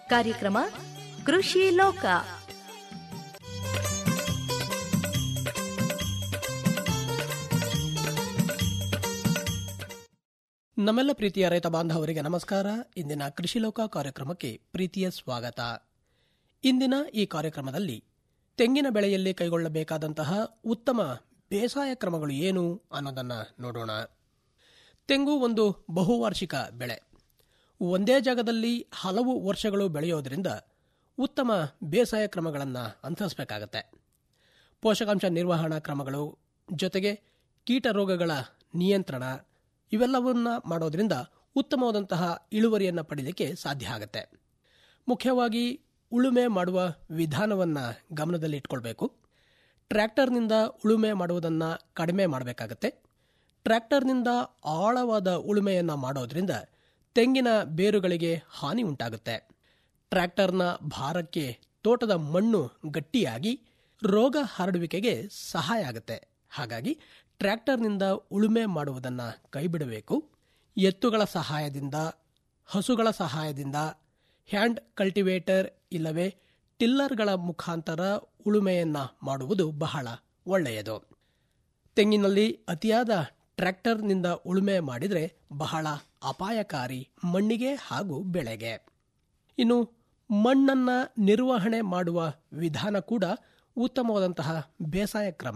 ಕಾರ್ಯಕ್ರಮ ಕೃಷಿ ಲೋಕ ನಮ್ಮೆಲ್ಲ ಪ್ರೀತಿಯ ರೈತ ಬಾಂಧವರಿಗೆ ನಮಸ್ಕಾರ ಇಂದಿನ ಕೃಷಿ ಲೋಕ ಕಾರ್ಯಕ್ರಮಕ್ಕೆ ಪ್ರೀತಿಯ ಸ್ವಾಗತ ಇಂದಿನ ಈ ಕಾರ್ಯಕ್ರಮದಲ್ಲಿ ತೆಂಗಿನ ಬೆಳೆಯಲ್ಲಿ ಕೈಗೊಳ್ಳಬೇಕಾದಂತಹ ಉತ್ತಮ ಬೇಸಾಯ ಕ್ರಮಗಳು ಏನು ಅನ್ನೋದನ್ನ ನೋಡೋಣ ತೆಂಗು ಒಂದು ಬಹುವಾರ್ಷಿಕ ಬೆಳೆ ಒಂದೇ ಜಾಗದಲ್ಲಿ ಹಲವು ವರ್ಷಗಳು ಬೆಳೆಯೋದ್ರಿಂದ ಉತ್ತಮ ಬೇಸಾಯ ಕ್ರಮಗಳನ್ನು ಅನುಸರಿಸಬೇಕಾಗತ್ತೆ ಪೋಷಕಾಂಶ ನಿರ್ವಹಣಾ ಕ್ರಮಗಳು ಜೊತೆಗೆ ಕೀಟ ರೋಗಗಳ ನಿಯಂತ್ರಣ ಇವೆಲ್ಲವನ್ನ ಮಾಡೋದ್ರಿಂದ ಉತ್ತಮವಾದಂತಹ ಇಳುವರಿಯನ್ನು ಪಡೆಯಲಿಕ್ಕೆ ಸಾಧ್ಯ ಆಗುತ್ತೆ ಮುಖ್ಯವಾಗಿ ಉಳುಮೆ ಮಾಡುವ ವಿಧಾನವನ್ನು ಗಮನದಲ್ಲಿಟ್ಕೊಳ್ಬೇಕು ಟ್ರ್ಯಾಕ್ಟರ್ನಿಂದ ಉಳುಮೆ ಮಾಡುವುದನ್ನು ಕಡಿಮೆ ಮಾಡಬೇಕಾಗತ್ತೆ ಟ್ರ್ಯಾಕ್ಟರ್ನಿಂದ ಆಳವಾದ ಉಳುಮೆಯನ್ನು ಮಾಡೋದ್ರಿಂದ ತೆಂಗಿನ ಬೇರುಗಳಿಗೆ ಹಾನಿ ಉಂಟಾಗುತ್ತೆ ಟ್ರ್ಯಾಕ್ಟರ್ನ ಭಾರಕ್ಕೆ ತೋಟದ ಮಣ್ಣು ಗಟ್ಟಿಯಾಗಿ ರೋಗ ಹರಡುವಿಕೆಗೆ ಸಹಾಯ ಆಗುತ್ತೆ ಹಾಗಾಗಿ ಟ್ರ್ಯಾಕ್ಟರ್ನಿಂದ ಉಳುಮೆ ಮಾಡುವುದನ್ನು ಕೈಬಿಡಬೇಕು ಎತ್ತುಗಳ ಸಹಾಯದಿಂದ ಹಸುಗಳ ಸಹಾಯದಿಂದ ಹ್ಯಾಂಡ್ ಕಲ್ಟಿವೇಟರ್ ಇಲ್ಲವೇ ಟಿಲ್ಲರ್ಗಳ ಮುಖಾಂತರ ಉಳುಮೆಯನ್ನ ಮಾಡುವುದು ಬಹಳ ಒಳ್ಳೆಯದು ತೆಂಗಿನಲ್ಲಿ ಅತಿಯಾದ ಟ್ರ್ಯಾಕ್ಟರ್ನಿಂದ ಉಳುಮೆ ಮಾಡಿದರೆ ಬಹಳ ಅಪಾಯಕಾರಿ ಮಣ್ಣಿಗೆ ಹಾಗೂ ಬೆಳೆಗೆ ಇನ್ನು ಮಣ್ಣನ್ನ ನಿರ್ವಹಣೆ ಮಾಡುವ ವಿಧಾನ ಕೂಡ ಉತ್ತಮವಾದಂತಹ ಬೇಸಾಯ ಕ್ರಮ